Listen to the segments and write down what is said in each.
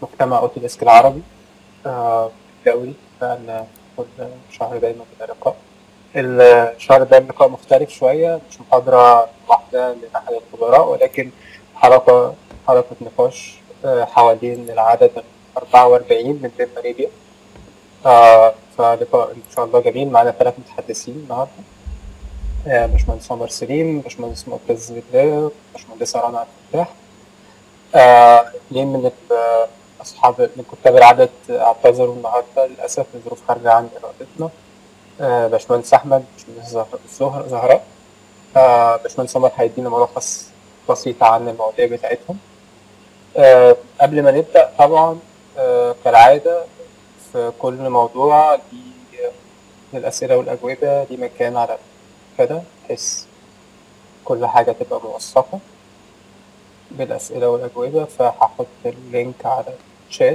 مجتمع أوتوديسك العربي آه، الدولي بقالنا كل شهر دايما بدا لقاء الشهر ده لقاء مختلف شوية مش محاضرة واحدة لأحد الخبراء ولكن حلقة حلقة نقاش آه، حوالين العدد 44 من بين ماريبيا آه، فلقاء إن شاء الله جميل معانا ثلاث متحدثين النهاردة آه، باشمهندس عمر سليم باشمهندس معتز بالله باشمهندسة رنا عبد الفتاح آه، اثنين من ال- أصحاب من كتاب العدد اعتذروا النهاردة للأسف لظروف خارجة عن إرادتنا آه، باشمهندس أحمد باشمهندس زهر- زهر- زهراء آه، باشمهندس عمر هيدينا ملخص بسيط عن المواضيع بتاعتهم آه، قبل ما نبدأ طبعا آه، كالعادة في كل موضوع ليه الأسئلة والأجوبة ليه مكان على كده بحيث كل حاجة تبقى موثقة بالأسئلة والأجوبة فهحط اللينك على الشات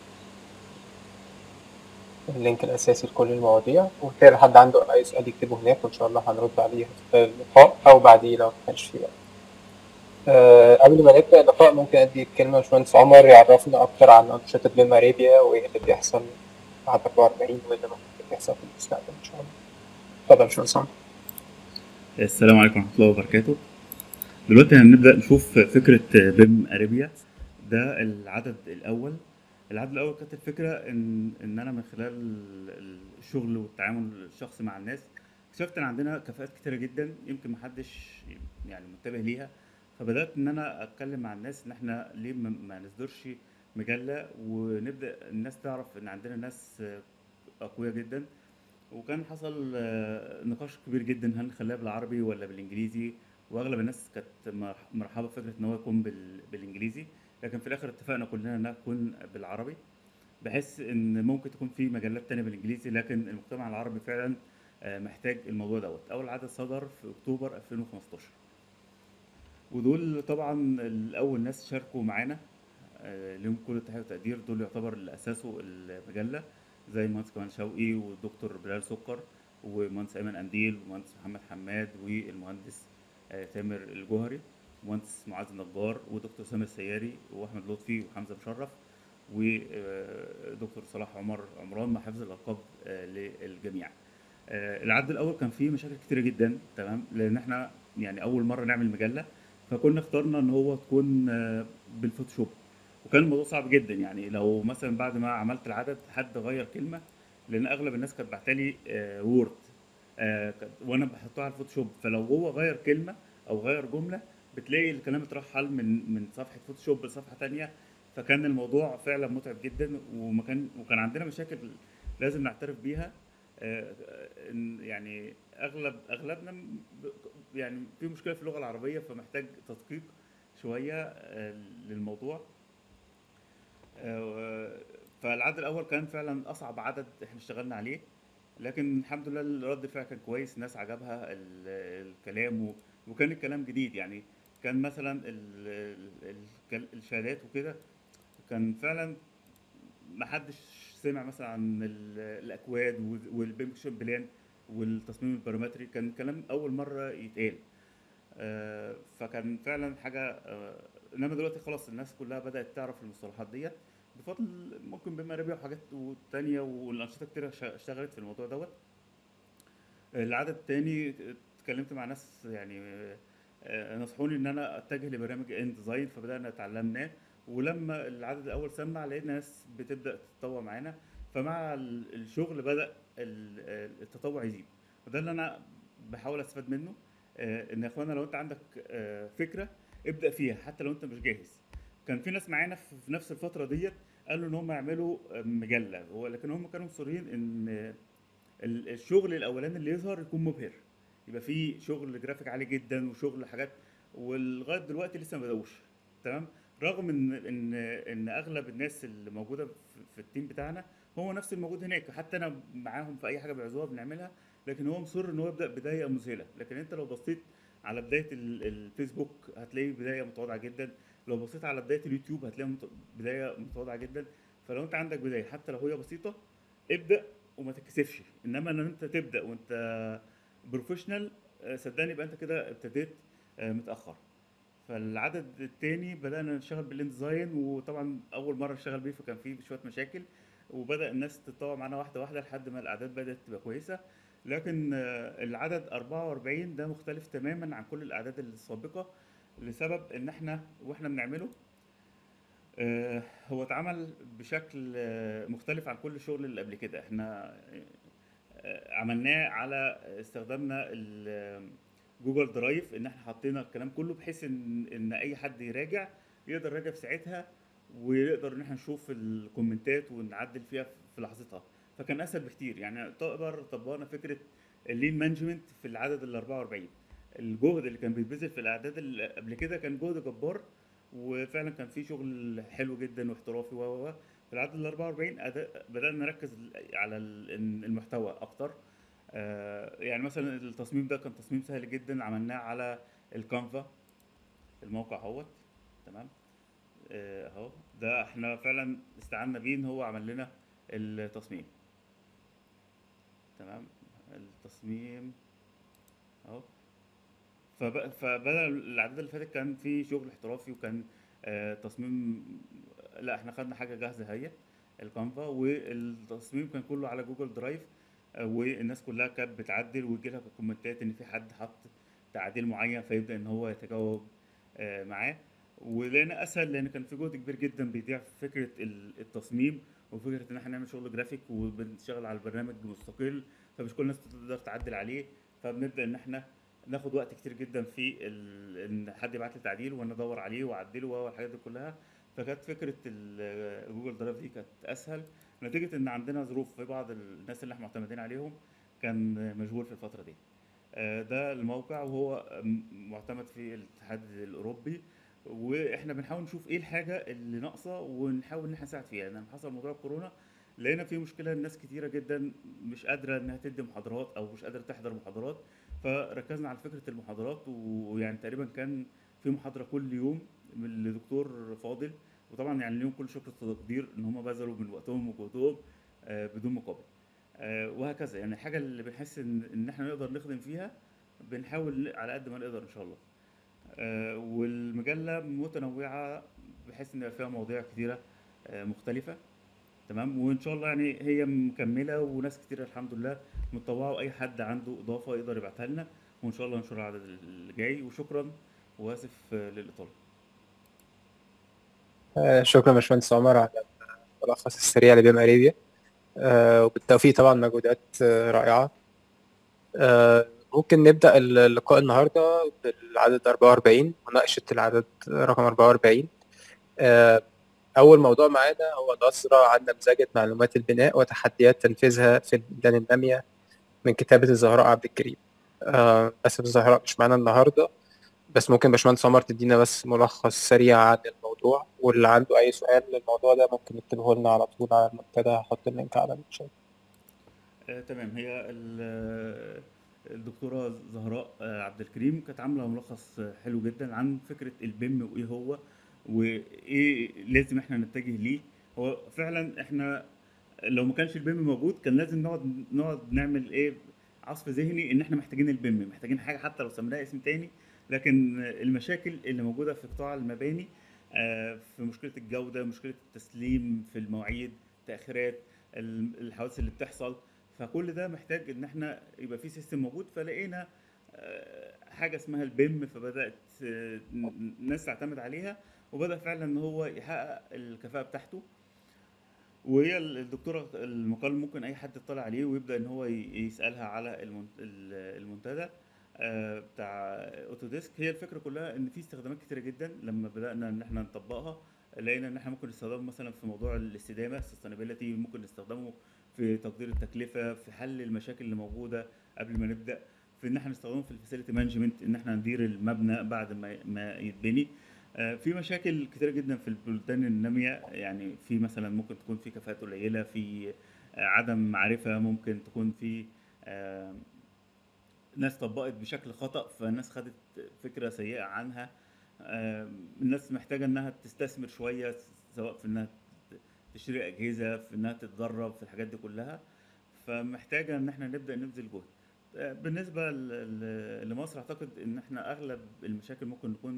اللينك الأساسي لكل المواضيع وبالتالي حد عنده أي سؤال يكتبه هناك وإن شاء الله هنرد عليه في اللقاء أو بعديه لو مكانش فيه وقت. آه، قبل ما نبدأ اللقاء ممكن أدي الكلمة لباشمهندس عمر يعرفنا أكتر عن أنشطة بيم أريبيا وإيه اللي بيحصل بعد 44 وإيه اللي ممكن يحصل في المستقبل إن شاء الله. اتفضل يا باشمهندس عمر. السلام عليكم ورحمة الله وبركاته دلوقتي هنبدأ نشوف فكرة بيم أريبيا ده العدد الأول العدد الأول كانت الفكرة إن إن أنا من خلال الشغل والتعامل الشخصي مع الناس اكتشفت إن عندنا كفاءات كتيرة جدا يمكن محدش يعني منتبه ليها فبدأت إن أنا أتكلم مع الناس إن إحنا ليه ما ما نصدرش مجلة ونبدأ الناس تعرف إن عندنا ناس أقوياء جدا وكان حصل آه، نقاش كبير جدا هل نخليها بالعربي ولا بالانجليزي واغلب الناس كانت مرح- مرحبه بفكره ان هو يكون بال... بالانجليزي لكن في الاخر اتفقنا كلنا انها تكون بالعربي بحيث ان ممكن تكون في مجلات تانية بالانجليزي لكن المجتمع العربي فعلا آه، محتاج الموضوع دوت اول عدد صدر في اكتوبر 2015 ودول طبعا الاول ناس شاركوا معانا آه، لهم كل التحيه والتقدير دول يعتبر اللي اسسوا المجله زي المهندس كمال شوقي والدكتور بلال سكر ومهندس ايمن قنديل ومهندس محمد حماد والمهندس آه، تامر الجوهري ومهندس معاذ النجار ودكتور سامر السياري واحمد لطفي وحمزه مشرف ودكتور صلاح عمر عمران مع حفظ الالقاب آه، للجميع آه، العد الاول كان فيه مشاكل كتيره جدا تمام لان احنا يعني اول مره نعمل مجله فكنا اخترنا ان هو تكون آه، بالفوتوشوب وكان الموضوع صعب جدا يعني لو مثلا بعد ما عملت العدد حد غير كلمه لان اغلب الناس كانت بعتلي آه، وورد آه، كانت- وانا بحطها على الفوتوشوب فلو هو غير كلمه او غير جمله بتلاقي الكلام اترحل من من صفحه فوتوشوب لصفحه تانية فكان الموضوع فعلا متعب جدا وما كان وكان عندنا مشاكل لازم نعترف بيها آه، إن يعني اغلب اغلبنا م- ب- يعني في مشكله في اللغه العربيه فمحتاج تدقيق شويه آه، للموضوع آه، فالعدد الاول كان فعلا اصعب عدد احنا اشتغلنا عليه لكن الحمد لله رد الفعل كان كويس الناس عجبها ال- الكلام و- وكان الكلام جديد يعني كان مثلا ال- ال- ال- الشهادات وكده كان فعلا ما حدش سمع مثلا عن ال- الاكواد والبيمكشن بلان والتصميم البارامتري كان كلام اول مره يتقال آه، فكان فعلا حاجه آه، انما دلوقتي خلاص الناس كلها بدات تعرف المصطلحات ديت بفضل ممكن بما ربح وحاجات تانية والانشطه كتير ش- اشتغلت في الموضوع دوت العدد التاني اتكلمت مع ناس يعني آه، نصحوني ان انا اتجه لبرنامج ان ديزاين فبدانا اتعلمناه ولما العدد الاول سمع لقينا ناس بتبدا تتطوع معانا فمع ال- الشغل بدا ال- التطوع يزيد وده اللي انا بحاول استفاد منه آه، ان يا اخوانا لو انت عندك آه، فكره ابدا فيها حتى لو انت مش جاهز كان في ناس معانا في في نفس الفتره ديت قالوا ان هم يعملوا آه، مجله هو لكن هم كانوا مصرين ان آه، ال- الشغل الاولاني اللي يظهر يكون مبهر يبقى فيه شغل جرافيك عالي جدا وشغل حاجات ولغايه دلوقتي لسه ما بدأوش تمام رغم ان ان ان اغلب الناس اللي موجوده في, في التيم بتاعنا هو نفس الموجود هناك حتى انا معاهم في اي حاجه بيعزوها بنعملها لكن هو مصر ان هو يبدا بدايه مذهله لكن انت لو بصيت على بدايه ال- الفيسبوك هتلاقي بدايه متواضعه جدا لو بصيت على بدايه اليوتيوب هتلاقي مت- بدايه متواضعه جدا فلو انت عندك بدايه حتى لو هي بسيطه ابدا وما تتكسفش انما ان انت تبدا وانت بروفيشنال صدقني يبقى انت كده ابتديت آه، متاخر فالعدد التاني بدأنا نشتغل بالانديزاين وطبعا أول مرة نشتغل بيه فكان فيه شوية مشاكل وبدأ الناس تتطور معانا واحدة واحدة لحد ما الأعداد بدأت تبقى كويسة لكن آه، العدد 44 ده مختلف تماما عن كل الأعداد السابقة لسبب إن إحنا وإحنا بنعمله آه، هو اتعمل بشكل آه، مختلف عن كل الشغل اللي قبل كده احنا آه، عملناه على استخدامنا ال- جوجل درايف ان احنا حطينا الكلام كله بحيث ان ان اي حد يراجع يقدر يراجع في ساعتها ويقدر ان احنا نشوف الكومنتات ونعدل فيها في لحظتها فكان اسهل بكتير يعني تقدر طبقنا فكره اللين مانجمنت في العدد ال 44 الجهد اللي كان بيتبذل في الاعداد اللي قبل كده كان جهد جبار وفعلا كان في شغل حلو جدا واحترافي و و و. في العدد ال 44 أداء بدأنا نركز على ال- المحتوى أكتر آه، يعني مثلا التصميم ده كان تصميم سهل جدا عملناه على الكانفا الموقع اهوت تمام آه، اهو ده احنا فعلا استعنا بيه ان هو عمل لنا التصميم تمام التصميم اهو فب- فبدل الاعداد اللي فاتت كان في شغل احترافي وكان آه، تصميم لا احنا خدنا حاجه جاهزه اهي الكانفا والتصميم كان كله على جوجل درايف آه، والناس كلها كانت بتعدل ويجي لها كومنتات ان في حد حط تعديل معين فيبدا ان هو يتجاوب آه، معاه ولقينا اسهل لان كان في جهد كبير جدا بيضيع في فكره ال- التصميم وفكره ان احنا نعمل شغل جرافيك وبنشتغل على البرنامج مستقل فمش كل الناس تقدر تعدل عليه فبنبدا ان احنا ناخد وقت كتير جدا في ال... ان حد يبعت لي تعديل وانا ادور عليه واعدله والحاجات دي كلها فكانت فكره ال- جوجل درايف دي كانت اسهل نتيجه ان عندنا ظروف في بعض الناس اللي احنا معتمدين عليهم كان مشغول في الفتره دي آه، ده الموقع وهو م- معتمد في الاتحاد الاوروبي واحنا بنحاول نشوف ايه الحاجه اللي ناقصه ونحاول ان احنا نساعد فيها يعني لما حصل موضوع الكورونا لقينا في مشكله الناس كتيره جدا مش قادره انها تدي محاضرات او مش قادره تحضر محاضرات فركزنا على فكره المحاضرات ويعني تقريبا كان في محاضره كل يوم من لدكتور فاضل وطبعا يعني اليوم كل شكر تقدير ان هم بذلوا من وقتهم وجهدهم آه، بدون مقابل آه، وهكذا يعني الحاجه اللي بنحس ان ان احنا نقدر نخدم فيها بنحاول على قد ما نقدر ان شاء الله آه، والمجله متنوعه بحيث ان يبقى فيها مواضيع كتيره آه، مختلفه تمام وان شاء الله يعني هي مكمله وناس كتير الحمد لله متطوعه واي حد عنده اضافه يقدر يبعتها لنا وان شاء الله ننشرها العدد اللي جاي وشكرا واسف آه، للاطاله آه، شكرا باشمهندس عمر على الملخص السريع لبيم اريبيا آه، وبالتوفيق طبعا مجهودات آه، رائعة آه، ممكن نبدأ اللقاء النهاردة بالعدد 44 مناقشة العدد رقم 44 آه، أول موضوع معانا هو نظرة عن نمذجة معلومات البناء وتحديات تنفيذها في البلدان النامية من كتابة الزهراء عبد الكريم آه، للأسف الزهراء مش معانا النهاردة بس ممكن باشمهندس عمر تدينا بس ملخص سريع عن الموضوع واللي عنده أي سؤال للموضوع ده ممكن يكتبه لنا على طول على المنتدى هحط اللينك على الشات آه، تمام هي ال- الدكتورة زهراء آه، عبد الكريم كانت عاملة ملخص آه، حلو جدا عن فكرة البيم وإيه هو وإيه لازم إحنا نتجه ليه هو فعلا إحنا لو ما كانش البيم موجود كان لازم نقعد نقعد نعمل إيه عصف ذهني إن إحنا محتاجين البيم محتاجين حاجة حتى لو سميناها اسم تاني لكن المشاكل اللي موجودة في قطاع المباني آه، في مشكلة الجودة مشكلة التسليم في المواعيد تأخيرات ال- الحوادث اللي بتحصل فكل ده محتاج ان احنا يبقى في سيستم موجود فلقينا آه، حاجه اسمها البيم فبدات آه، ن- الناس تعتمد عليها وبدا فعلا ان هو يحقق الكفاءه بتاعته وهي ال- الدكتوره المقال ممكن اي حد يطلع عليه ويبدا ان هو ي- يسالها على المن- ال- المنتدى آه، بتاع اوتوديسك هي الفكره كلها ان في استخدامات كتيره جدا لما بدانا ان احنا نطبقها لقينا ان احنا ممكن نستخدمه مثلا في موضوع الاستدامه السستينابيلتي ممكن نستخدمه في تقدير التكلفه في حل المشاكل اللي موجوده قبل ما نبدا في ان احنا نستخدمه في الفاسيلتي مانجمنت ان احنا ندير المبنى بعد ما ما يتبني آه، في مشاكل كتيره جدا في البلدان الناميه يعني في مثلا ممكن تكون في كفاءات قليله في آه، عدم معرفه ممكن تكون في آه، ناس طبقت بشكل خطأ فالناس خدت فكرة سيئة عنها آم، الناس محتاجة انها تستثمر شوية سواء في انها ت- تشتري اجهزة في انها تتدرب في الحاجات دي كلها فمحتاجة ان احنا نبدأ نبذل جهد آه، بالنسبة ل- ل- لمصر اعتقد ان احنا اغلب المشاكل ممكن نكون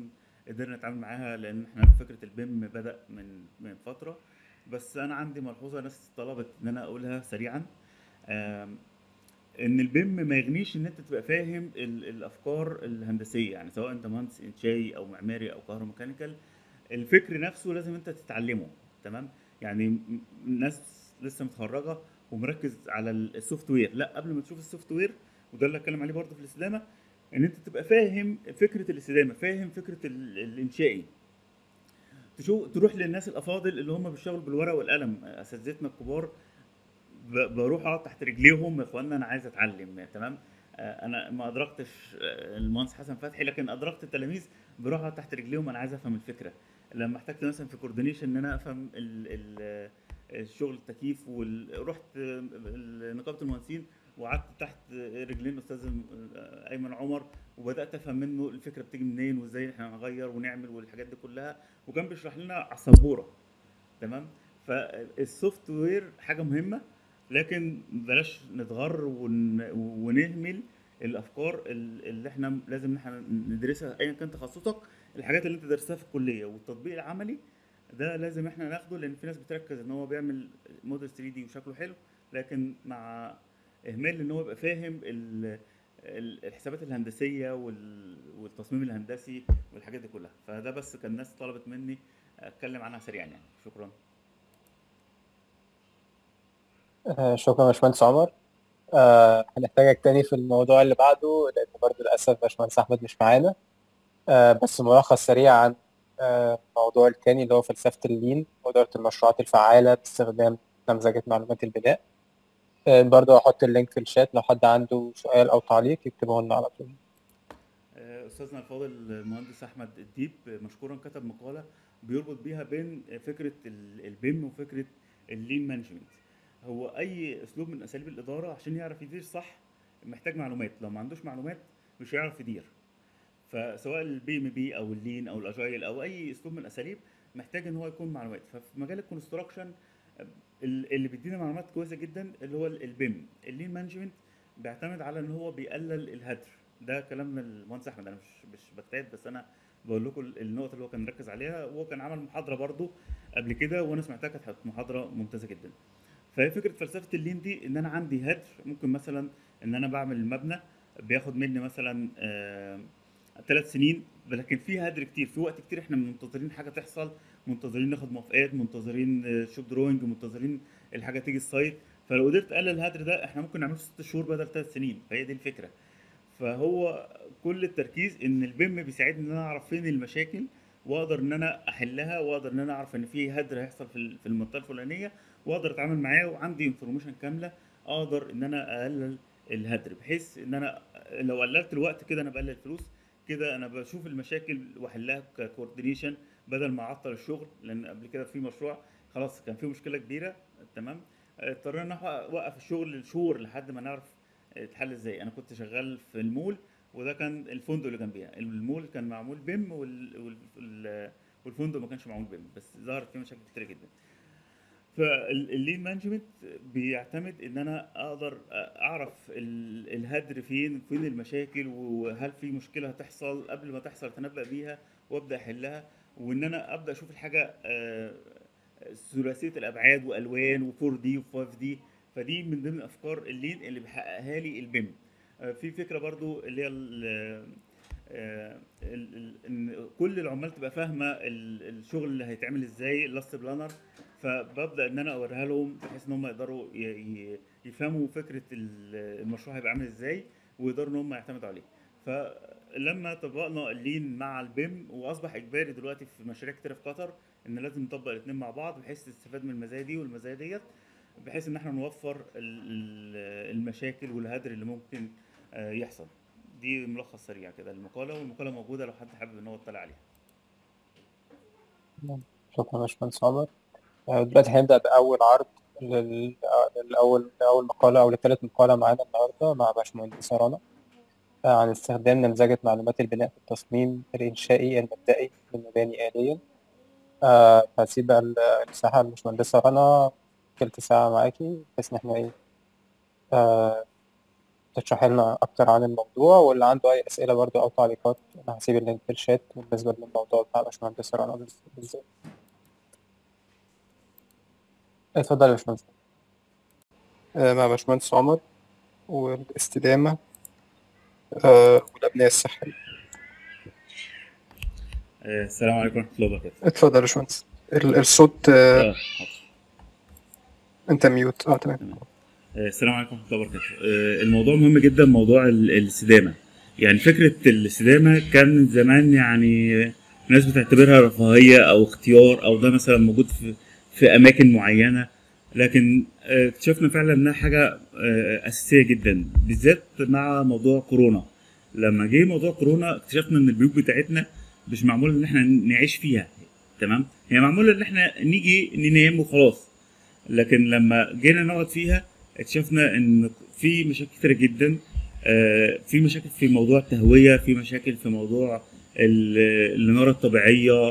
قدرنا نتعامل معاها لان احنا فكره البيم بدا من من فتره بس انا عندي ملحوظه ناس طلبت ان انا اقولها سريعا آم، ان البيم ما يغنيش ان انت تبقى فاهم ال- الافكار الهندسيه يعني سواء انت مهندس انشائي او معماري او كهروميكانيكال الفكر نفسه لازم انت تتعلمه تمام يعني م- ناس لسه متخرجه ومركز على ال- السوفت وير لا قبل ما تشوف السوفت وير وده اللي اتكلم عليه برضه في الاستدامه ان انت تبقى فاهم فكره الاستدامه فاهم فكره ال- الانشائي تشوف تروح للناس الافاضل اللي هم بيشتغلوا بالورقه والقلم اساتذتنا الكبار ب- بروح اقعد تحت رجليهم يا اخوانا انا عايز اتعلم تمام آه، انا ما ادركتش آه، المهندس حسن فتحي لكن ادركت التلاميذ بروح اقعد تحت رجليهم انا عايز افهم الفكره لما احتجت مثلا في كوردينيشن ان انا افهم ال ال الشغل التكييف ورحت نقابه المهندسين وقعدت تحت رجلين الاستاذ ايمن عمر وبدات افهم منه الفكره بتيجي منين وازاي احنا نغير ونعمل والحاجات دي كلها وكان بيشرح لنا على السبوره تمام فالسوفت وير حاجه مهمه لكن بلاش نتغر ون... ونهمل الافكار ال- اللي احنا لازم ان احنا ندرسها ايا كان تخصصك الحاجات اللي انت درستها في الكليه والتطبيق العملي ده لازم احنا ناخده لان في ناس بتركز ان هو بيعمل موديل 3 دي وشكله حلو لكن مع اهمال ان هو يبقى فاهم ال... ال- الحسابات الهندسيه وال... والتصميم الهندسي والحاجات دي كلها فده بس كان الناس طلبت مني اتكلم عنها سريعا يعني شكرا آه، شكرا يا باشمهندس عمر آه، هنحتاجك تاني في الموضوع اللي بعده لأن برضه للأسف باشمهندس أحمد مش معانا آه، بس ملخص سريع عن آه، الموضوع التاني اللي هو فلسفة اللين وإدارة المشروعات الفعالة باستخدام نمذجة معلومات البناء آه، برضه هحط اللينك في الشات لو حد عنده سؤال أو تعليق يكتبه لنا على طول آه، استاذنا الفاضل المهندس احمد الديب مشكورا كتب مقاله بيربط بيها بين فكره ال- البيم وفكره اللين مانجمنت هو اي اسلوب من اساليب الاداره عشان يعرف يدير صح محتاج معلومات لو ما عندوش معلومات مش هيعرف يدير فسواء البي ام بي او اللين او الاجايل او اي اسلوب من الاساليب محتاج ان هو يكون معلومات ففي مجال الكونستراكشن ال- اللي بيدينا معلومات كويسه جدا اللي هو البيم اللين مانجمنت بيعتمد على ان هو بيقلل الهدر ده كلام من المهندس احمد انا مش مش بجتهد بس انا بقول لكم النقطه اللي هو كان مركز عليها وهو كان عمل محاضره برضو قبل كده وانا سمعتها كانت محاضره ممتازه جدا فهي فكره فلسفه اللين دي ان انا عندي هدر ممكن مثلا ان انا بعمل مبنى بياخد مني مثلا ثلاث سنين لكن في هدر كتير في وقت كتير احنا منتظرين حاجه تحصل منتظرين ناخد موافقات منتظرين آه، شوب دروينج منتظرين الحاجه تيجي السايت فلو قدرت اقلل الهدر ده احنا ممكن نعمله في ست شهور بدل ثلاث سنين فهي دي الفكره فهو كل التركيز ان البيم بيساعدني ان انا اعرف فين المشاكل واقدر ان انا احلها واقدر ان انا اعرف ان في هدر هيحصل في ال- في المنطقه الفلانيه واقدر اتعامل معاه وعندي انفورميشن كامله اقدر ان انا اقلل الهدر بحيث ان انا لو قللت الوقت كده انا بقلل الفلوس كده انا بشوف المشاكل واحلها ككوردينيشن بدل ما اعطل الشغل لان قبل كده في مشروع خلاص كان في مشكله كبيره تمام اضطرينا ان احنا نوقف الشغل لشهور لحد ما نعرف اتحل ازاي انا كنت شغال في المول وده كان الفندق اللي جنبيها المول كان معمول بيم وال... وال... وال... والفندق ما كانش معمول بيم بس ظهرت فيه مشاكل كتير جدا فاللين مانجمنت بيعتمد ان انا اقدر اعرف ال- الهدر فين فين المشاكل وهل في مشكله هتحصل قبل ما تحصل اتنبأ بيها وابدا احلها وان انا ابدا اشوف الحاجه آه، ثلاثيه الابعاد والوان و4 دي و5 دي فدي من ضمن افكار اللين اللي بيحققها لي البيم آه، في فكره برضو اللي هي ال- آه، ال- ال- ان كل العمال تبقى فاهمه ال- الشغل اللي هيتعمل ازاي اللاست بلانر فببدا ان انا اوريها لهم بحيث ان هم يقدروا ي- ي- يفهموا فكره ال- المشروع هيبقى عامل ازاي ويقدروا ان هم يعتمدوا عليه فلما طبقنا اللين مع البيم واصبح اجباري دلوقتي في مشاريع كتير في قطر ان لازم نطبق الاثنين مع بعض بحيث تستفاد من المزايا دي والمزايا ديت بحيث ان احنا نوفر ال- ال- المشاكل والهدر اللي ممكن آه، يحصل دي ملخص سريع كده للمقاله والمقاله موجوده لو حد حابب ان هو يطلع عليها شكرا يا باشمهندس عمر آه، دلوقتي هنبدأ بأول عرض لل- آه، للأول لأول مقالة أو لثالث مقالة معانا النهاردة مع باشمهندسة رنا آه، عن استخدام نمذجة معلومات البناء في التصميم الإنشائي المبدئي للمباني آليا آه، هسيب بقى ال- المساحة للباشمهندسة رنا تلت ساعة معاكي بحيث إن إحنا إيه آه، تشرح لنا أكتر عن الموضوع واللي عنده أي أسئلة برضه أو تعليقات أنا هسيب اللينك في الشات بالنسبة للموضوع بتاع باشمهندس رنا بالذات اتفضل يا باشمهندس آه، مع باشمهندس عمر والاستدامة آه، والأبنية الصحية آه، السلام عليكم ورحمة الله وبركاته اتفضل يا باشمهندس ال- الصوت آه، اه حاضر. أنت ميوت أه تمام آه، السلام عليكم ورحمة الله وبركاته آه، الموضوع مهم جدا موضوع ال- الاستدامة يعني فكرة الاستدامة كان زمان يعني آه، ناس بتعتبرها رفاهية أو اختيار أو ده مثلا موجود في في أماكن معينة لكن آه، اكتشفنا فعلا إنها حاجة آه، أساسية جدا بالذات مع موضوع كورونا لما جه موضوع كورونا اكتشفنا إن البيوت بتاعتنا مش معمولة إن احنا نعيش فيها تمام هي معمولة إن احنا نيجي ننام وخلاص لكن لما جينا نقعد فيها اكتشفنا ان في مشاكل كتيره جدا آه، في مشاكل في موضوع التهويه في مشاكل في موضوع ال- الاناره الطبيعيه آه،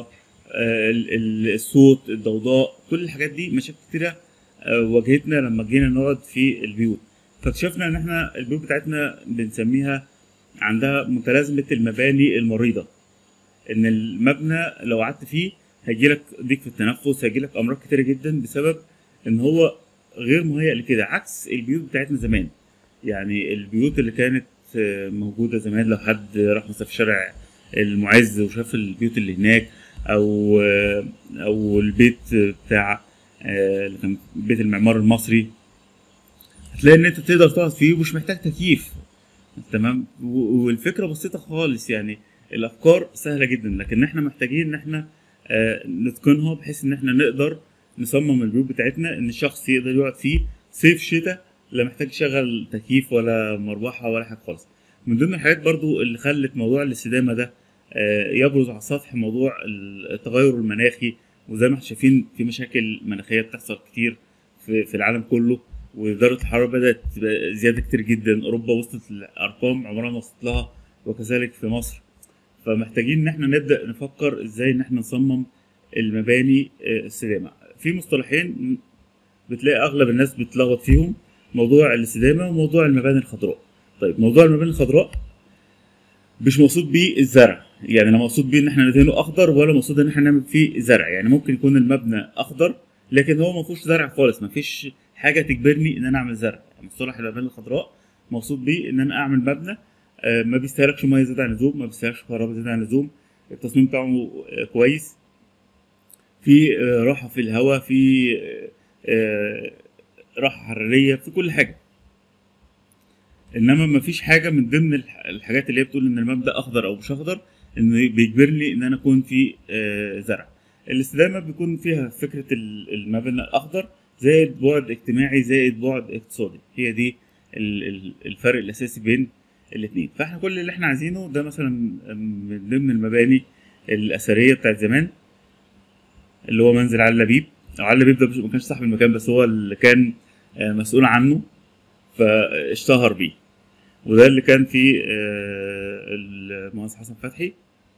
ال- ال- الصوت الضوضاء كل الحاجات دي مشاكل كتيره آه، واجهتنا لما جينا نقعد في البيوت فاكتشفنا ان احنا البيوت بتاعتنا بنسميها عندها متلازمه المباني المريضه ان المبنى لو قعدت فيه هيجيلك ضيق في التنفس هيجيلك امراض كتيره جدا بسبب ان هو غير مهيأ لكده عكس البيوت بتاعتنا زمان يعني البيوت اللي كانت آه، موجودة زمان لو حد راح مثلا في شارع المعز وشاف البيوت اللي هناك او آه، او البيت بتاع آه، اللي كان بيت المعمار المصري هتلاقي ان انت تقدر تقعد فيه ومش محتاج تكييف تمام و- والفكرة بسيطة خالص يعني الافكار سهلة جدا لكن احنا محتاجين ان احنا آه، نتقنها بحيث ان احنا نقدر نصمم البيوت بتاعتنا ان الشخص يقدر يقعد فيه صيف شتاء لا محتاج يشغل تكييف ولا مروحه ولا حاجه خالص من ضمن الحاجات برضو اللي خلت موضوع الاستدامه ده آه، يبرز على السطح موضوع التغير المناخي وزي ما احنا شايفين في مشاكل مناخيه بتحصل كتير في, في العالم كله ودرجه الحراره بدات تبقى زياده كتير جدا اوروبا وصلت لارقام عمرها ما وصلت لها وكذلك في مصر فمحتاجين ان احنا نبدا نفكر ازاي ان احنا نصمم المباني آه، السلامه في مصطلحين بتلاقي اغلب الناس بتلخبط فيهم موضوع الاستدامه وموضوع المباني الخضراء طيب موضوع المباني الخضراء مش مقصود بيه الزرع يعني لا مقصود بيه ان احنا ندهنه اخضر ولا مقصود ان احنا نعمل فيه زرع يعني ممكن يكون المبنى اخضر لكن هو ما فيهوش زرع خالص ما فيش حاجه تجبرني ان انا اعمل زرع يعني مصطلح المباني الخضراء مقصود بيه ان انا اعمل مبنى آه، ما بيستهلكش ميه زياده عن اللزوم ما بيستهلكش كهرباء زياده عن اللزوم التصميم بتاعه آه، كويس في آه، راحه في الهواء في آه، آه، راحه حراريه في كل حاجه انما ما فيش حاجه من ضمن الح- الحاجات اللي هي بتقول ان المبدا اخضر او مش اخضر ان بيجبرني ان انا اكون في آه، زرع الاستدامه بيكون فيها فكره ال- المبنى الاخضر زائد بعد اجتماعي زائد بعد اقتصادي هي دي ال- ال- الفرق الاساسي بين الاثنين فاحنا كل اللي احنا عايزينه ده مثلا من ضمن المباني الاثريه بتاعت زمان اللي هو منزل علي لبيب او علي لبيب ده مش- ما كانش صاحب المكان بس هو اللي كان آه، مسؤول عنه فاشتهر بيه وده اللي كان فيه آه، المهندس حسن فتحي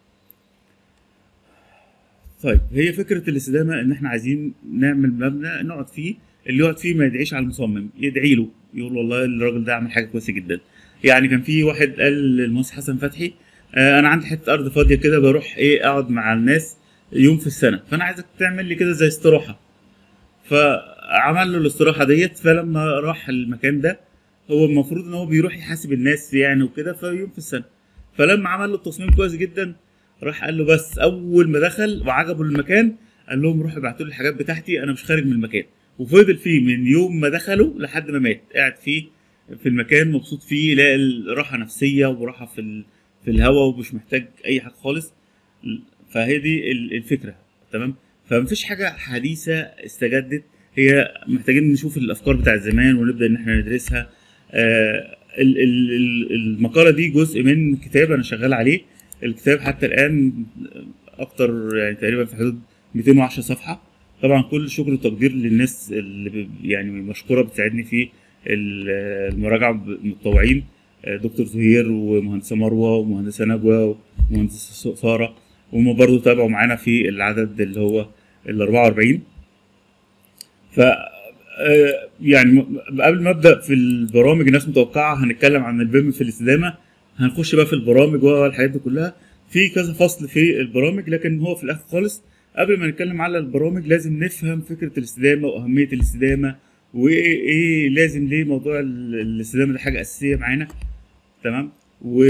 طيب هي فكره الاستدامه ان احنا عايزين نعمل مبنى نقعد فيه اللي يقعد فيه ما يدعيش على المصمم يدعي له يقول والله الراجل ده عمل حاجه كويسه جدا يعني كان في واحد قال للمهندس حسن فتحي آه، انا عندي حته ارض فاضيه كده بروح ايه اقعد مع الناس يوم في السنه فانا عايزك تعمل لي كده زي استراحه فعمل له الاستراحه ديت فلما راح المكان ده هو المفروض ان هو بيروح يحاسب الناس يعني وكده في يوم في السنه فلما عمل له التصميم كويس جدا راح قال له بس اول ما دخل وعجبه المكان قال لهم روحوا ابعتوا لي الحاجات بتاعتي انا مش خارج من المكان وفضل فيه من يوم ما دخلوا لحد ما مات قاعد فيه في المكان مبسوط فيه لاقي راحه نفسيه وراحه في ال... في الهواء ومش محتاج اي حاجه خالص فهي دي ال- الفكره تمام فمفيش حاجه حديثه استجدت هي محتاجين نشوف الافكار بتاعت زمان ونبدا ان احنا ندرسها آه ال- ال- ال- المقاله دي جزء من كتاب انا شغال عليه الكتاب حتى الان اكتر يعني تقريبا في حدود 210 صفحه طبعا كل شكر وتقدير للناس اللي ب- يعني مشكوره بتساعدني في ال- المراجعه المتطوعين آه، دكتور زهير ومهندسه مروه ومهندسه نجوى ومهندسه ساره وهم برضو تابعوا معانا في العدد اللي هو ال 44 آه، يعني م- قبل ما ابدا في البرامج الناس متوقعه هنتكلم عن البيم في الاستدامه هنخش بقى في البرامج والحاجات دي كلها في كذا فصل في البرامج لكن هو في الاخر خالص قبل ما نتكلم على البرامج لازم نفهم فكره الاستدامه واهميه الاستدامه وايه ايه لازم ليه موضوع ال- الاستدامه ده حاجه اساسيه معانا تمام و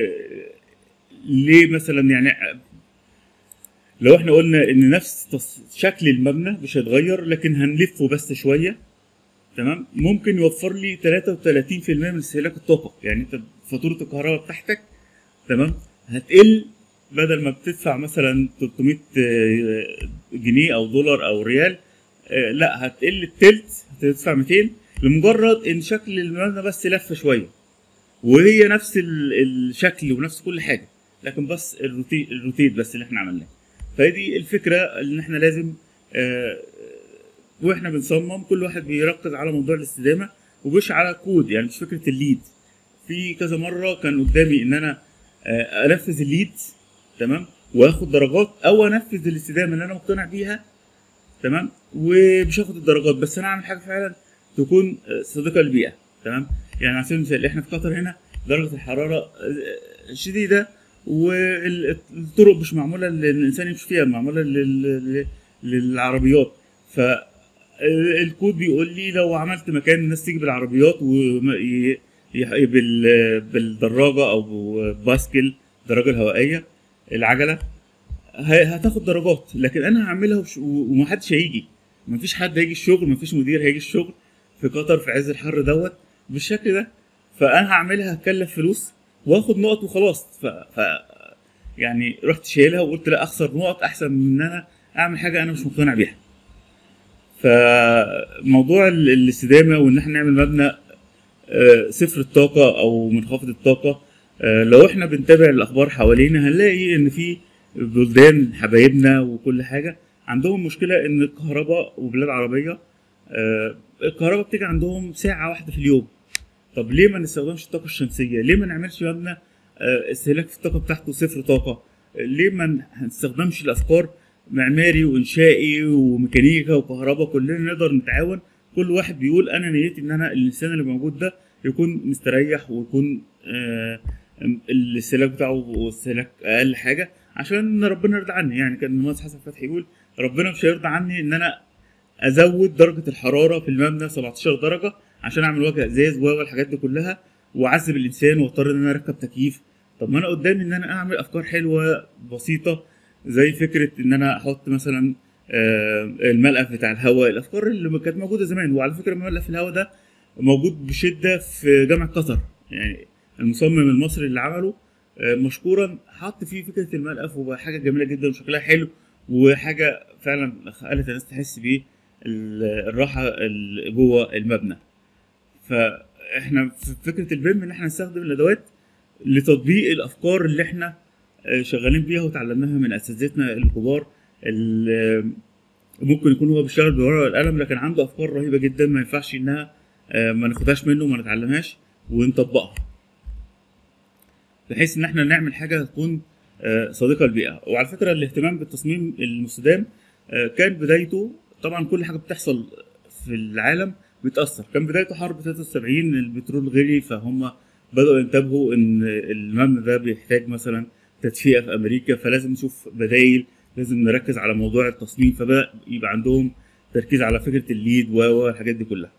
ليه مثلا يعني لو احنا قلنا ان نفس تص- شكل المبنى مش هيتغير لكن هنلفه بس شويه تمام ممكن يوفر لي 33% من استهلاك الطاقه يعني انت فاتوره الكهرباء بتاعتك تمام هتقل بدل ما بتدفع مثلا 300 آه، جنيه او دولار او ريال آه، لا هتقل التلت هتدفع 200 لمجرد ان شكل المبنى بس لف شويه وهي نفس ال- الشكل ونفس كل حاجه لكن بس الروتي الروتيت بس اللي احنا عملناه فدي الفكره ان احنا لازم آه، واحنا بنصمم كل واحد بيركز على موضوع الاستدامه ومش على كود يعني مش فكره الليد في كذا مره كان قدامي ان انا آه، انفذ الليد تمام واخد درجات او انفذ الاستدامه اللي انا مقتنع بيها تمام ومش هاخد الدرجات بس انا اعمل حاجه فعلا تكون آه، صديقه للبيئه تمام يعني على سبيل المثال احنا في قطر هنا درجه الحراره آه، شديده والطرق مش معموله للانسان يمشي فيها معموله لل- لل- للعربيات ف الكود بيقول لي لو عملت مكان الناس تيجي بالعربيات وبالدراجه او باسكل الدراجه الهوائيه العجله ه- هتاخد درجات لكن انا هعملها وش- ومحدش هيجي مفيش حد هيجي الشغل مفيش مدير هيجي الشغل في قطر في عز الحر دوت بالشكل ده فانا هعملها هكلف فلوس واخد نقط وخلاص ف, ف يعني رحت شايلها وقلت لا اخسر نقط احسن من ان انا اعمل حاجه انا مش مقتنع بيها فموضوع ال- الاستدامه وان احنا نعمل مبنى آه، صفر الطاقه او منخفض الطاقه آه، لو احنا بنتابع الاخبار حوالينا هنلاقي ان في بلدان حبايبنا وكل حاجه عندهم مشكله ان الكهرباء وبلاد عربيه آه، الكهرباء بتيجي عندهم ساعه واحده في اليوم طب ليه ما نستخدمش الطاقه الشمسيه ليه ما نعملش مبنى آه، استهلاك في الطاقه بتاعته صفر طاقه ليه ما نستخدمش الافكار معماري وانشائي وميكانيكا وكهرباء كلنا نقدر نتعاون كل واحد بيقول انا نيتي ان انا الانسان اللي موجود ده يكون مستريح ويكون آه، الاستهلاك بتاعه استهلاك اقل حاجه عشان ربنا يرضى عني يعني كان المهندس حسن فتحي يقول ربنا مش هيرضى عني ان انا ازود درجه الحراره في المبنى 17 درجه عشان اعمل وجه ازاز والحاجات دي كلها واعذب الانسان واضطر ان انا اركب تكييف طب ما انا قدامي ان انا اعمل افكار حلوه بسيطه زي فكره ان انا احط مثلا آه، الملقف بتاع الهواء الافكار اللي كانت موجوده زمان وعلى فكره ملقف الهواء ده موجود بشده في جامعه قطر يعني المصمم المصري اللي عمله آه، مشكورا حط فيه فكره الملقف وبقى حاجه جميله جدا وشكلها حلو وحاجه فعلا خلت الناس تحس بيه ال- الراحه اللي جوه المبنى فاحنا في فكره البيم ان احنا نستخدم الادوات لتطبيق الافكار اللي احنا آه، شغالين بيها وتعلمناها من اساتذتنا الكبار اللي ممكن يكون هو بيشتغل بالورقه والقلم لكن عنده افكار رهيبه جدا ما ينفعش انها آه، ما ناخدهاش منه وما نتعلمهاش ونطبقها بحيث ان احنا نعمل حاجه تكون آه، صديقه للبيئه وعلى فكره الاهتمام بالتصميم المستدام آه، كان بدايته طبعا كل حاجه بتحصل في العالم بتاثر كان بدايته حرب 73 البترول غلي فهم بداوا ينتبهوا ان المبنى ده بيحتاج مثلا تدفئه في امريكا فلازم نشوف بدايل لازم نركز على موضوع التصميم فبدا يبقى عندهم تركيز على فكره الليد و- والحاجات دي كلها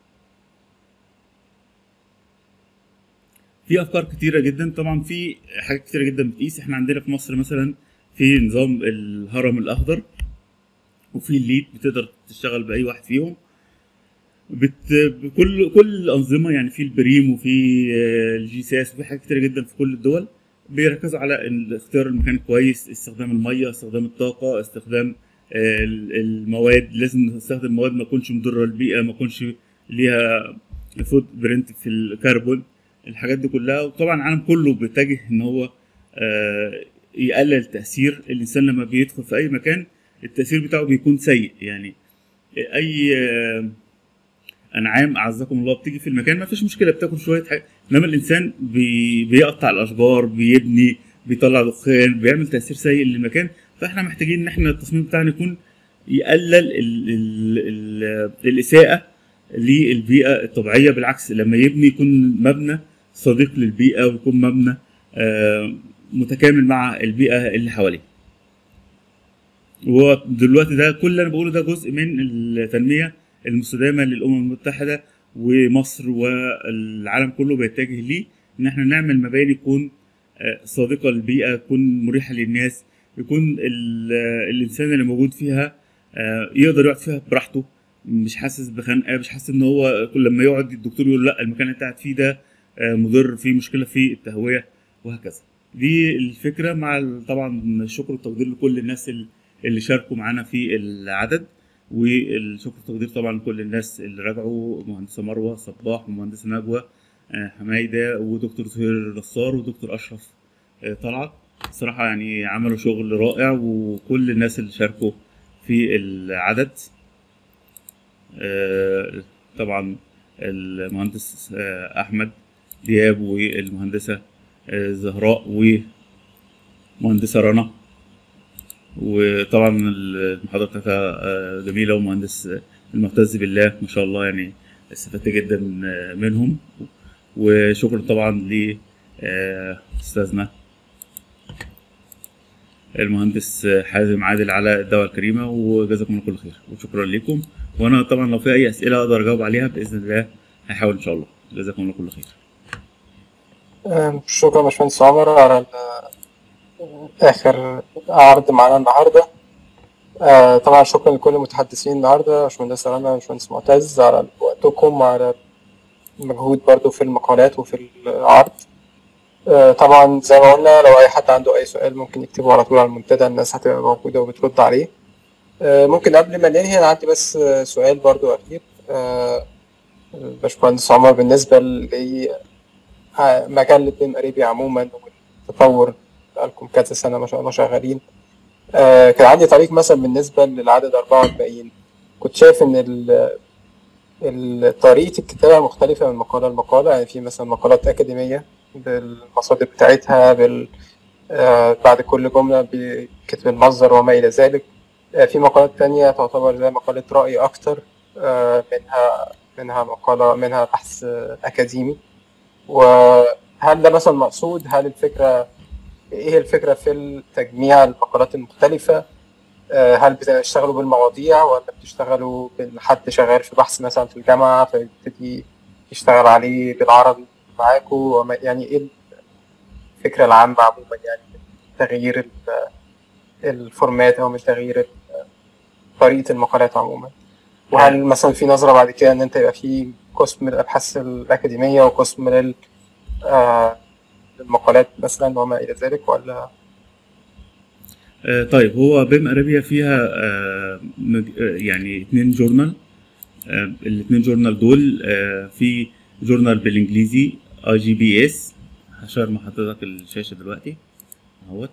في افكار كتيره جدا طبعا في حاجات كتيره جدا بتقيس احنا عندنا في مصر مثلا في نظام الهرم الاخضر وفي الليد بتقدر تشتغل باي واحد فيهم بت... بكل كل الانظمه يعني في البريم وفي آه، الجي ساس وفي حاجات كتيره جدا في كل الدول بيركزوا على ال- اختيار المكان كويس استخدام الميه استخدام الطاقه استخدام آه، ال- المواد لازم نستخدم مواد ما تكونش مضره للبيئه ما تكونش ليها فوت برنت في الكربون الحاجات دي كلها وطبعا العالم كله بيتجه ان هو آه، يقلل تاثير الانسان لما بيدخل في اي مكان التاثير بتاعه بيكون سيء يعني اي آه، انعام اعزكم الله بتيجي في المكان ما فيش مشكله بتاكل شويه حاجه انما الانسان بي... بيقطع الاشجار بيبني بيطلع دخان بيعمل تاثير سيء للمكان فاحنا محتاجين ان احنا التصميم بتاعنا يكون يقلل ال... ال... ال... الاساءه للبيئه الطبيعيه بالعكس لما يبني يكون مبنى صديق للبيئه ويكون مبنى آه، متكامل مع البيئه اللي حواليه وهو دلوقتي ده كل اللي انا بقوله ده جزء من التنميه المستدامه للامم المتحده ومصر والعالم كله بيتجه ليه ان احنا نعمل مباني تكون آه، صديقه للبيئه تكون مريحه للناس يكون ال- الانسان اللي موجود فيها آه، يقدر يقعد فيها براحته مش حاسس بخنقه مش حاسس ان هو كل لما يقعد الدكتور يقول لا المكان اللي انت قاعد فيه ده آه، مضر فيه مشكله في التهويه وهكذا دي الفكره مع ال- طبعا الشكر والتقدير لكل الناس ال- اللي شاركوا معانا في العدد والشكر والتقدير طبعا لكل الناس اللي راجعوا مهندسه مروه صباح ومهندسه نجوى آه، حمايده ودكتور زهير نصار ودكتور اشرف آه، طلعت صراحة يعني عملوا شغل رائع وكل الناس اللي شاركوا في العدد آه، طبعا المهندس آه، أحمد دياب والمهندسة آه، زهراء ومهندسة رنا وطبعا المحاضرة بتاعتها آه، جميلة ومهندس آه، المعتز بالله ما شاء الله يعني استفدت جدا آه، منهم وشكرا طبعا ل آه، أستاذنا المهندس حازم عادل على الدعوة الكريمة وجزاكم الله كل خير وشكرا لكم وانا طبعا لو في اي اسئلة اقدر اجاوب عليها باذن الله هحاول ان شاء الله جزاكم الله كل خير آم، شكرا يا باشمهندس عمر على ال- آخر عرض معانا النهاردة آه، طبعا شكرا لكل المتحدثين النهاردة باشمهندس رنا باشمهندس معتز على وقتكم وعلى المجهود برضو في المقالات وفي العرض آه، طبعا زي ما قلنا لو أي حد عنده أي سؤال ممكن يكتبه على طول على المنتدى الناس هتبقى موجودة وبترد عليه آه، ممكن قبل ما ننهي أنا عندي بس آه، سؤال برضو أخير آه، باشمهندس عمر بالنسبة ل آه، مجلة بيم أريبيا عموما والتطور بقالكم كذا سنة ما شاء الله شغالين آه، كان عندي تعليق مثلا بالنسبة للعدد 44 كنت شايف إن ال- ال- طريقة الكتابة مختلفة من مقالة لمقالة يعني في مثلا مقالات أكاديمية بالمصادر بتاعتها بال آه، بعد كل جملة بكتب المصدر وما إلى ذلك آه، في مقالات تانية تعتبر زي مقالة رأي أكتر آه، منها منها مقالة منها بحث آه، أكاديمي وهل ده مثلا مقصود هل الفكرة ايه الفكرة في تجميع المقالات المختلفة آه، هل بتشتغلوا بالمواضيع ولا بتشتغلوا بالحد شغال في بحث مثلا في الجامعة فيبتدي يشتغل عليه بالعربي معاكم وما- يعني ايه الفكرة العامة عموما يعني تغيير ال- الفورمات او مش تغيير ال- طريقة المقالات عموما وهل مثلا في نظرة بعد كده ان انت يبقى في قسم للابحاث الاكاديمية وقسم لل آه، للمقالات مثلا وما الى ذلك ولا آه، طيب هو بيم ارابيا فيها آه، مج- آه، يعني اتنين جورنال آه، الاتنين جورنال دول آه، في جورنال بالانجليزي اي جي بي اس هشير مع حضرتك الشاشه دلوقتي اهوت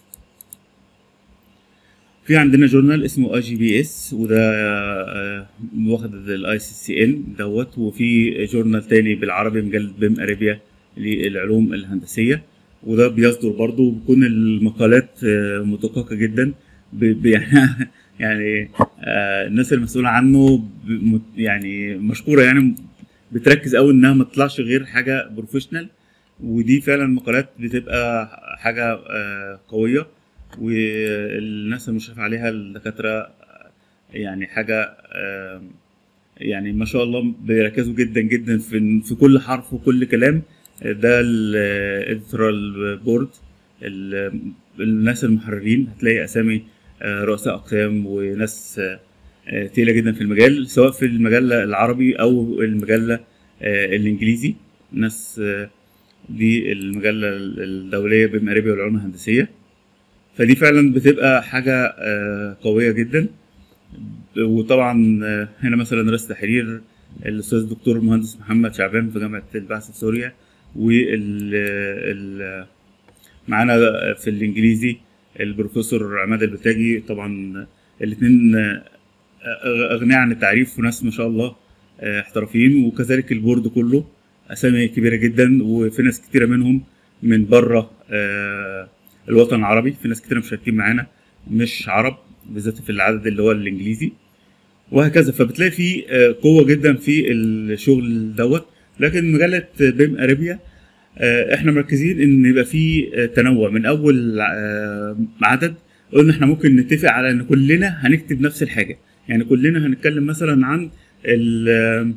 في عندنا جورنال اسمه اي جي بي اس وده آه، واخد الاي سي سي ان دوت وفي جورنال تاني بالعربي مجلة بيم ارابيا للعلوم الهندسيه وده بيصدر برضه بيكون المقالات آه، مدققه جدا ب- ب- يعني يعني آه، الناس المسؤوله عنه ب- مت- يعني مشكوره يعني بتركز قوي انها ما تطلعش غير حاجه بروفيشنال ودي فعلا مقالات بتبقى حاجه آه، قويه والناس المشرف عليها الدكاتره يعني حاجه آه، يعني ما شاء الله بيركزوا جدا جدا في في كل حرف وكل كلام ده الاديتورال بورد الناس المحررين هتلاقي اسامي آه، رؤساء اقسام وناس آه، آه، تقيله جدا في المجال سواء في المجله العربي او المجله آه، الانجليزي ناس آه، دي المجله الدوليه بيم ارابيا والعلوم الهندسيه فدي فعلا بتبقى حاجه آه، قويه جدا وطبعا آه، هنا مثلا رئيس تحرير الاستاذ الدكتور المهندس محمد شعبان في جامعه البحث في سوريا وال ال- معانا في الانجليزي البروفيسور عماد البتاجي طبعا الاثنين اغنياء عن التعريف وناس ما شاء الله آه، احترافيين وكذلك البورد كله اسامي كبيره جدا وفي ناس كتيره منهم من بره آه، الوطن العربي في ناس كتيره مشاركين معانا مش عرب بالذات في العدد اللي هو الانجليزي وهكذا فبتلاقي في آه، قوه جدا في الشغل دوت لكن مجله بيم اريبيا آه، احنا مركزين ان يبقى في آه، تنوع من اول آه، عدد قلنا احنا ممكن نتفق على ان كلنا هنكتب نفس الحاجه يعني كلنا هنتكلم مثلا عن ال- آه،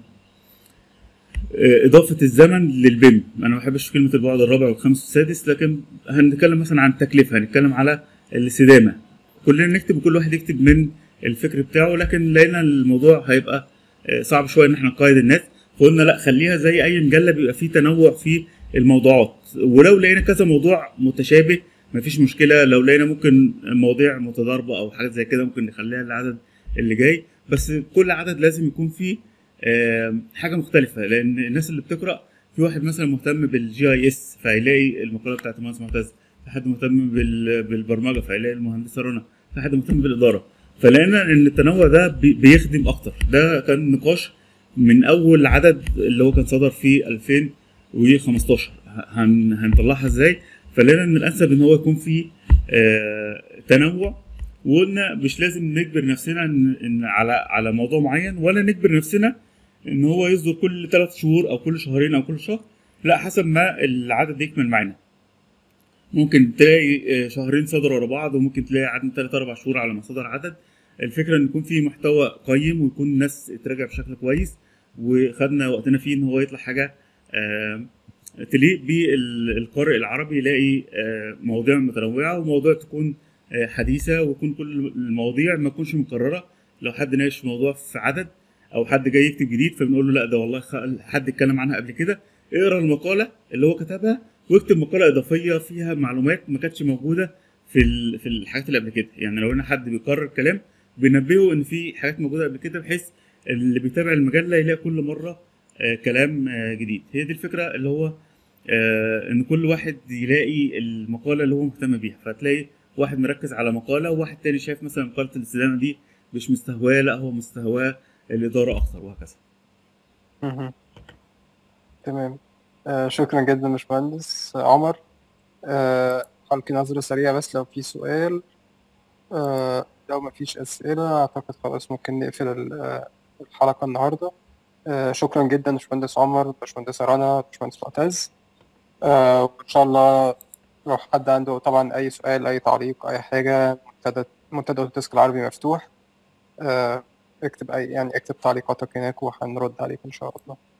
اضافه الزمن للبيم انا ما بحبش كلمه البعد الرابع والخامس والسادس لكن هنتكلم مثلا عن التكلفه هنتكلم على الاستدامه كلنا نكتب وكل واحد يكتب من الفكر بتاعه لكن لقينا الموضوع هيبقى آه، صعب شويه ان احنا نقيد الناس فقلنا لا خليها زي اي مجله بيبقى فيه تنوع في الموضوعات ولو لقينا كذا موضوع متشابه مفيش مشكله لو لقينا ممكن مواضيع متضاربه او حاجات زي كده ممكن نخليها للعدد اللي جاي بس كل عدد لازم يكون فيه آه، حاجه مختلفه لان الناس اللي بتقرا في واحد مثلا مهتم بالجي اي اس فهيلاقي المقاله بتاعت المهندس معتز في حد مهتم بال- بالبرمجه فهيلاقي المهندسه رنا في حد مهتم بالاداره فلقينا ان التنوع ده بي- بيخدم اكتر ده كان نقاش من اول عدد اللي هو كان صدر في 2015 هن هنطلعها ازاي فلقينا ان الانسب ان هو يكون في آه تنوع وقلنا مش لازم نجبر نفسنا ان, إن على على موضوع معين ولا نجبر نفسنا ان هو يصدر كل ثلاث شهور او كل شهرين او كل شهر لا حسب ما العدد يكمل معانا ممكن تلاقي آه، شهرين صدر ورا بعض وممكن تلاقي عدد ثلاث اربع شهور على ما صدر عدد الفكره ان يكون في محتوى قيم ويكون الناس اتراجع بشكل كويس وخدنا وقتنا فيه ان هو يطلع حاجه آه، تليق بالقارئ العربي يلاقي آه، مواضيع متنوعه ومواضيع تكون آه، حديثه ويكون كل المواضيع ما تكونش مكرره لو حد ناقش موضوع في عدد او حد جاي يكتب جديد فبنقول له لا ده والله خ- حد اتكلم عنها قبل كده اقرا المقاله اللي هو كتبها واكتب مقاله اضافيه فيها معلومات ما كانتش موجوده في ال- في الحاجات اللي قبل كده يعني لو ان حد بيكرر كلام بينبهه ان في حاجات موجوده قبل كده بحيث اللي بيتابع المجله يلاقي كل مره آه، كلام آه، جديد هي دي الفكره اللي هو آه، ان كل واحد يلاقي المقاله اللي هو مهتم بيها فتلاقي واحد مركز على مقاله وواحد تاني شايف مثلا مقاله الاستدامه دي مش مستهواه لا هو مستهواه الاداره اكتر وهكذا مهم. تمام آه شكرا جدا يا باشمهندس عمر آه هلقي نظرة سريعة بس لو في سؤال آه لو ما فيش أسئلة أعتقد خلاص ممكن نقفل ال- آه، الحلقة النهاردة آه شكرا جدا باشمهندس عمر باشمهندسة رنا باشمهندس معتز آه وإن شاء الله لو حد عنده طبعا أي سؤال أي تعليق أي حاجة منتدى منتدى الديسك العربي مفتوح آه اكتب أي يعني اكتب تعليقاتك هناك وهنرد عليك إن شاء الله